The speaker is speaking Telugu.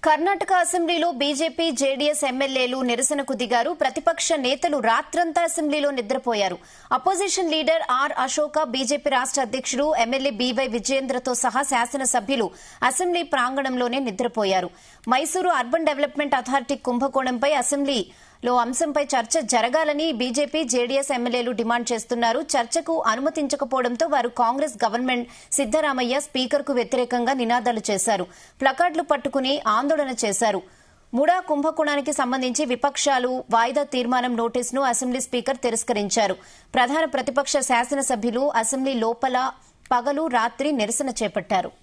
కర్ణాటక అసెంబ్లీలో బీజేపీ జేడీఎస్ ఎమ్మెల్యేలు నిరసనకు దిగారు ప్రతిపక్ష నేతలు రాత్రంతా అసెంబ్లీలో నిద్రపోయారు opposition leader R Ashoka BJP రాష్ట అధ్యక్షుడు ఎమ్మెల్యే బీవై విజయేంద్రతో సహా శాసనసభ్యులు అసెంబ్లీ ప్రాంగణంలోనే నిద్రపోయారు మైసూరు అర్బన్ డెవలప్మెంట్ అథారిటీ కుంభకోణంపై అసెంబ్లీలో అంశంపై చర్చ జరగాలని బీజేపీ జేడీఎస్ ఎమ్మెల్యేలు డిమాండ్ చేస్తున్నారు చర్చకు అనుమతించకపోవడంతో వారు కాంగ్రెస్ గవర్నమెంట్ సిద్దరామయ్య స్పీకర్కు వ్యతిరేకంగా నినాదాలు చేశారు ప్లకార్డులు పట్టుకుని ఆందోళన చేశారు ముడా కుంభకోణానికి సంబంధించి విపక్షాలు వాయిదా తీర్మానం నోటీసును అసెంబ్లీ స్పీకర్ తిరస్కరించారు ప్రధాన ప్రతిపక్ష శాసనసభ్యులు అసెంబ్లీ లోపల పగలు రాత్రి నిరసన చేపట్టారు